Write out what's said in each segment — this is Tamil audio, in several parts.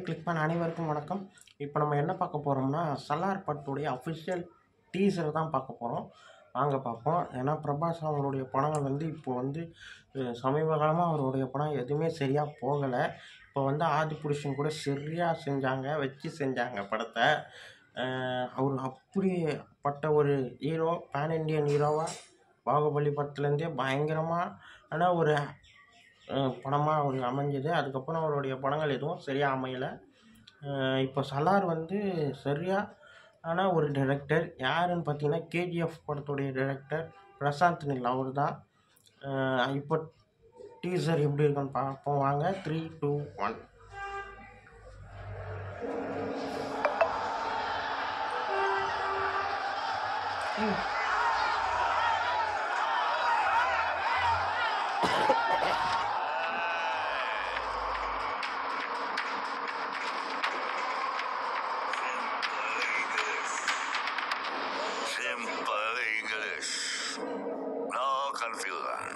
கிளிக் பண்ண அனைவருக்கும் வணக்கம் இப்போ நம்ம என்ன பார்க்க போகிறோம்னா சலார் பட்டுடைய அஃபிஷியல் டீசர் தான் பார்க்க போகிறோம் வாங்க பார்ப்போம் ஏன்னா பிரபாஸ் அவங்களுடைய படங்கள் வந்து இப்போ வந்து அஹ், சமீப காலமாக அவருடைய படம் எதுவுமே சரியாக போகலை இப்போ வந்து ஆதி புருஷன் கூட சரியாக செஞ்சாங்க வச்சு செஞ்சாங்க படத்தை அஹ், அவர் அப்படிப்பட்ட ஒரு ஹீரோ பேன் இண்டியன் ஹீரோவாக பாகுபலி படத்துலேருந்தே பயங்கரமாக ஆனால் ஒரு படமாக அவருக்கு அமைஞ்சது அதுக்கப்புறம் அவருடைய படங்கள் எதுவும் சரியாக அமையலை அஹ் இப்போ சலார் வந்து சரியாக ஆனால் ஒரு டைரக்டர் யாருன்னு பார்த்தீங்கன்னா கேஜிஎஃப் படத்துடைய டைரக்டர் பிரசாந்த் நில் அவர் தான் இப்போ டீசர் எப்படி இருக்குன்னு பார்ப்போம் வாங்க three two one Simple English. No confusion.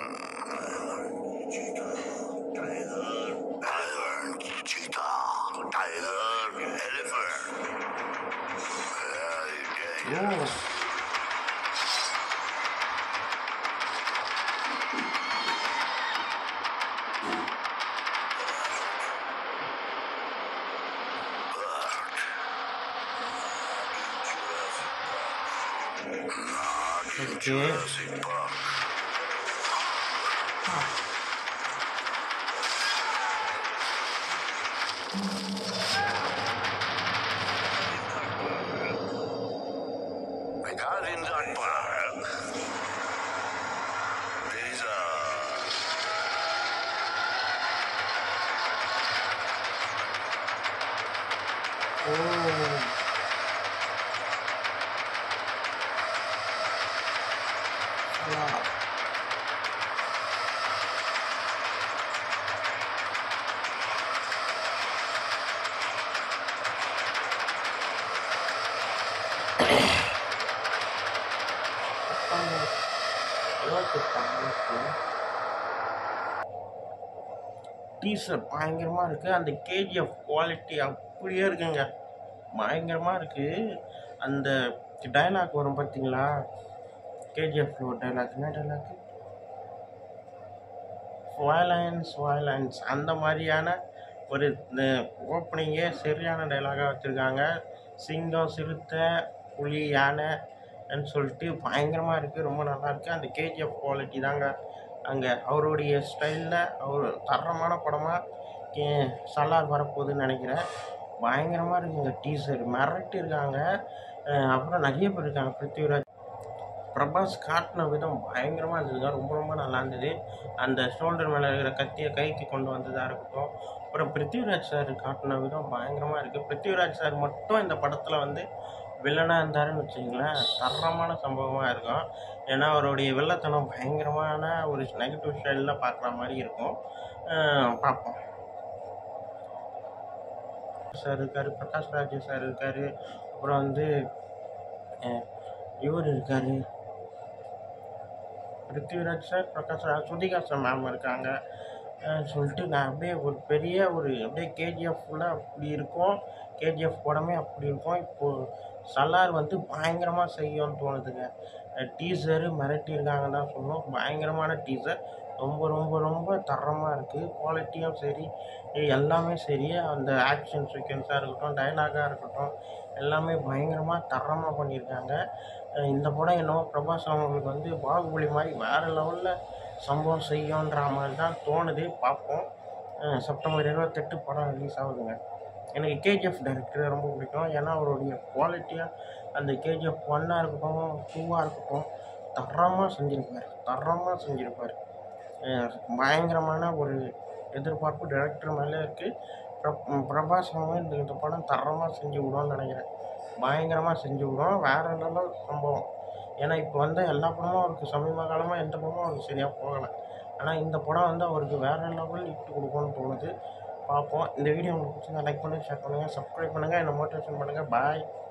Tiger, cheetah, tiger, elephant. Very uh dangerous. Okay Jurassic Park. Because in that park, there is a uh Salaar teaser பயங்கரமாக இருக்குது அந்த கேஜிஎஃப் குவாலிட்டி அப்படியே இருக்குங்க பயங்கரமாக இருக்குது அந்த டைலாக் வரும் பார்த்தீங்களா கேஜிஎஃப்ல ஒரு டைலாக் என்ன டைலாக் வயலன்ஸ் வயலன்ஸ் அந்த மாதிரியான ஒரு ஓப்பனிங்கே சரியான டைலாகாக வச்சுருக்காங்க சிங்கம் சிறுத்தை புலி யானைன்னு சொல்லிட்டு பயங்கரமாக இருக்குது ரொம்ப நல்லா இருக்குது அந்த கேஜிஎஃப் குவாலிட்டி தாங்க அங்கே அவருடைய ஸ்டைலில் அவர் தரமான படமாக சலார் வரப்போகுதுன்னு நினைக்கிறேன் பயங்கரமாக இருக்குங்க டீசர் மிரட்டி இருக்காங்க அஹ் அப்புறம் நிறைய பேர் இருக்காங்க பிருத்திவிராஜ் பிரபாஸ் காட்டின விதம் பயங்கரமாக இருந்ததுங்க ரொம்ப ரொம்ப நல்லா இருந்தது அந்த ஷோல்டர் மேலே இருக்கிற கத்தியை கைக்கு கொண்டு வந்ததாக இருக்கட்டும் அப்புறம் பிருத்திவிராஜ் சார் காட்டின விதம் பயங்கரமாக இருக்குது பிருத்திவிராஜ் சார் மட்டும் இந்த படத்தில் வந்து வில்லனாக இருந்தாருன்னு வச்சுங்களேன் தரமான சம்பவமாக இருக்கும் ஏன்னா அவருடைய வில்லத்தனம் பயங்கரமான ஒரு நெகட்டிவ் ஸ்டைலில் பார்க்குற மாதிரி இருக்கும் அஹ் பார்ப்போம் சார் இருக்கார் பிரகாஷ் ராஜ் சார் இருக்கார் அப்புறம் வந்து அஹ், இவர் இருக்கார் Prithviraj sir Prakash Raj Suthika sir ma'am இருக்காங்க அஹ், சொல்லிட்டு நான் அப்படியே ஒரு பெரிய ஒரு அப்படியே கேஜிஎஃப் ஃபுல்லாக அப்படி இருக்கும் கேஜிஎஃப் படமே அப்படி இருக்கும் இப்போது சலார் வந்து பயங்கரமாக செய்யும்னு தோணுதுங்க டீசரு மிரட்டி இருக்காங்கன்னு தான் சொல்லணும் பயங்கரமான டீசர் ரொம்ப ரொம்ப ரொம்ப தரமாக இருக்குது குவாலிட்டியும் சரி எல்லாமே சரி அந்த ஆக்ஷன் சீக்வன்ஸாக இருக்கட்டும் டைலாகாக இருக்கட்டும் எல்லாமே பயங்கரமாக தரமாக பண்ணியிருக்காங்க அஹ் இந்த படம் என்னவோ பிரபாஸ் அவங்களுக்கு வந்து பாகுபலி மாதிரி வேறு லெவலில் சம்பவம் செய்யுன்ற மாதிரி தான் தோணுது பார்ப்போம் அஹ் செப்டம்பர் இருபத்தெட்டு படம் ரிலீஸ் ஆகுதுங்க எனக்கு கேஜிஎஃப் டைரக்டர் ரொம்ப பிடிக்கும் ஏன்னா அவருடைய குவாலிட்டியாக அந்த கேஜிஎஃப் ஒன்னாக இருக்கட்டும் டூவாக இருக்கட்டும் தரமாக செஞ்சுருப்பார் தரமாக செஞ்சுருப்பார் அஹ் பயங்கரமான ஒரு எதிர்பார்ப்பு டைரக்டர் மேலே இருக்குது பிர பிரபாஸ் அவங்க இந்த இந்த படம் தரமாக செஞ்சு விடும்னு நினைக்கிறேன் பயங்கரமாக செஞ்சு விடும் வேறு லெவல் சம்பவம் ஏன்னா இப்போ வந்து எல்லா படமும் அவருக்கு சமீப காலமாக எந்த படமும் அவருக்கு சரியாக போகலை ஆனால் இந்த படம் வந்து அவருக்கு வேறு லெவல் இட்டு கொடுக்கும்னு தோணுது பார்ப்போம் இந்த வீடியோ உங்களுக்கு பிடிச்சிருந்தா லைக் பண்ணுங்கள் ஷேர் பண்ணுங்கள் சப்ஸ்கிரைப் பண்ணுங்கள் என்னை மோட்டிவேஷன் பண்ணுங்கள் பாய்